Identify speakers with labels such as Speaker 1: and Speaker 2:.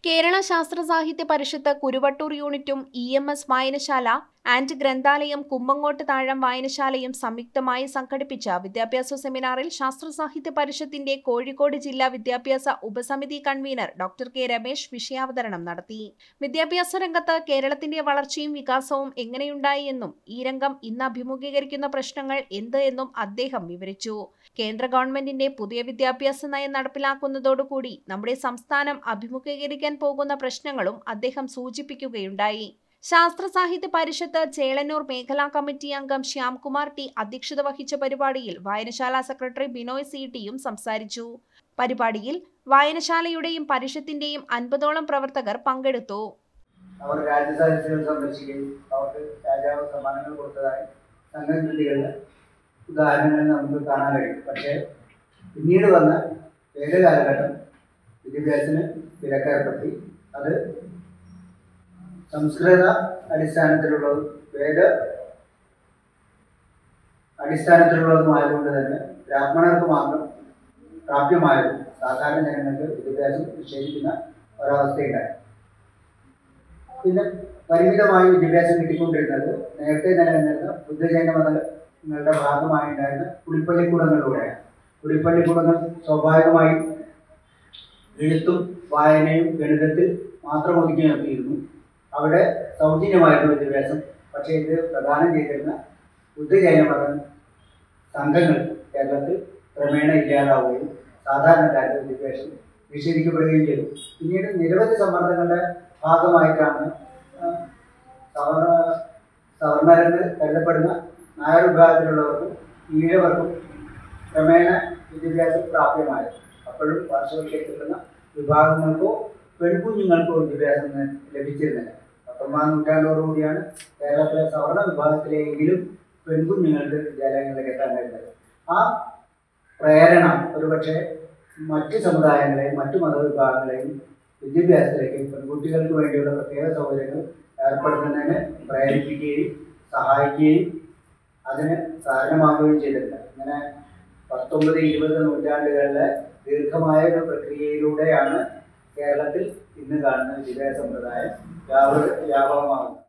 Speaker 1: കേരള ശാസ്ത്ര സാഹിത്യ പരിഷത്ത് കുരുവട്ടൂർ യൂണിറ്റും ഇ എം എസ് വായനശാല ആൻഡ് ഗ്രന്ഥാലയം കുമ്പങ്ങോട്ട് താഴം വായനശാലയും സംയുക്തമായി സംഘടിപ്പിച്ച വിദ്യാഭ്യാസ സെമിനാറിൽ ശാസ്ത്ര സാഹിത്യ പരിഷത്തിന്റെ കോഴിക്കോട് ജില്ലാ വിദ്യാഭ്യാസ ഉപസമിതി കൺവീനർ ഡോക്ടർ കെ രമേശ് വിഷയാവതരണം നടത്തി വിദ്യാഭ്യാസ രംഗത്ത് കേരളത്തിന്റെ വളർച്ചയും വികാസവും എങ്ങനെയുണ്ടായി എന്നും ഈ രംഗം ഇന്ന് അഭിമുഖീകരിക്കുന്ന പ്രശ്നങ്ങൾ എന്ത് എന്നും അദ്ദേഹം വിവരിച്ചു കേന്ദ്ര ഗവൺമെന്റിന്റെ പുതിയ വിദ്യാഭ്യാസ നയം നടപ്പിലാക്കുന്നതോടുകൂടി നമ്മുടെ സംസ്ഥാനം അഭിമുഖീകരിക്കാൻ പോകുന്ന പ്രശ്നങ്ങളും അദ്ദേഹം സൂചിപ്പിക്കുകയുണ്ടായി ശാസ്ത്ര സാഹിത്യ പരിഷത്ത് ചേളന്നൂർ മേഖലാ കമ്മിറ്റി അംഗം ശ്യാംകുമാർ ടി അധ്യക്ഷത വഹിച്ച പരിപാടിയിൽ വായനശാല സെക്രട്ടറി ബിനോയ് സി ടിയും സംസാരിച്ചു പരിപാടിയിൽ വായനശാലയുടെയും പരിഷത്തിന്റെയും അൻപതോളം പ്രവർത്തകർ പങ്കെടുത്തു
Speaker 2: അവർ രാജ്യസദസ്സുകൾ സന്ദർശിക്കുകയും അവർക്ക് രാജാവ് സമ്മാനങ്ങൾ കൊടുത്തതായി സംഘകൃതികളിൽ ഉദാഹരണങ്ങൾ നമുക്ക് കാണാൻ കഴിയും പക്ഷേ പിന്നീട് വന്ന ഏക കാലഘട്ടം വിദ്യാഭ്യാസത്തിന് വിലക്കേർപ്പെടുത്തി അത് സംസ്കൃത അടിസ്ഥാനത്തിലുള്ളതും വേദ അടിസ്ഥാനത്തിലുള്ളതുമായതുകൊണ്ട് തന്നെ ബ്രാഹ്മണർക്ക് മാത്രം പ്രാപ്യമായതും സാധാരണ ജനങ്ങൾക്ക് വിദ്യാഭ്യാസം നിഷേധിക്കുന്ന ഒരവസ്ഥയുണ്ടായി പിന്നെ പരിമിതമായി വിദ്യാഭ്യാസം കിട്ടിക്കൊണ്ടിരുന്നത് നേരത്തെ നിലനിന്നിരുന്ന ബുദ്ധജൈന മതങ്ങളുടെ ഭാഗമായി ഉണ്ടായിരുന്ന കുടിപ്പള്ളിക്കൂടങ്ങളിലൂടെയാണ് കുടിപ്പള്ളിക്കൂടങ്ങൾ സ്വാഭാവികമായും എഴുത്തും വായനയും ഗണിതത്തിൽ മാത്രം ഒതുക്കി നിർത്തിയിരുന്നു അവിടെ സൗജന്യമായിരുന്നു വിദ്യാഭ്യാസം പക്ഷേ ഇത് പ്രദാനം ചെയ്തിരുന്ന ബുദ്ധജൈന മത സംഘങ്ങൾ കേരളത്തിൽ ക്രമേണ ഇല്ലാതാവുകയും സാധാരണക്കാരുടെ വിദ്യാഭ്യാസം നിഷേധിക്കപ്പെടുകയും ചെയ്തു പിന്നീട് നിരവധി സമ്മർദ്ദങ്ങളുടെ ഭാഗമായിട്ടാണ് ആ, സവർണ സവർണരെന്ന് കരുതപ്പെടുന്ന നായർ വിഭാഗത്തിലുള്ളവർക്കും ഈഴവർക്കും ക്രമേണ വിദ്യാഭ്യാസം പ്രാപ്യമായത് അപ്പോഴും പാർശ്വവൽക്കരിക്കപ്പെടുന്ന വിഭാഗങ്ങൾക്കോ പെൺകുഞ്ഞുങ്ങൾക്കോ വിദ്യാഭ്യാസം ന- ലഭിച്ചിരുന്നില്ല പത്തൊമ്പതാം നൂറ്റാണ്ടോടുകൂടിയാണ് കേരളത്തിലെ സവർണ വിഭാഗത്തിലെങ്കിലും പെൺകുഞ്ഞുങ്ങൾക്ക് വിദ്യാലയങ്ങളിലേക്ക് എത്താൻ കഴിഞ്ഞത് ആ പ്രേരണ ഒരുപക്ഷെ മറ്റ് സമുദായങ്ങളെയും മറ്റു മതവിഭാഗങ്ങളെയും വിദ്യാഭ്യാസത്തിലേക്ക് പെൺകുട്ടികൾക്ക് വേണ്ടിയുള്ള പ്രത്യേക സൗകര്യങ്ങൾ ഏർപ്പെടുത്തുന്നതിന് പ്രേരിപ്പിക്കുകയും സഹായിക്കുകയും അതിന് കാരണമാവുകയും ചെയ്തിട്ടുണ്ട് അങ്ങനെ പത്തൊമ്പത് ഇരുപത് നൂറ്റാണ്ടുകളിലെ ദീർഘമായ ഒരു പ്രക്രിയയിലൂടെയാണ് കേരളത്തിൽ ഇന്ന് കാണുന്ന വിദ്യാഭ്യാസ സമ്പ്രദായം വ്യാപക വ്യാപകമാകുന്നത്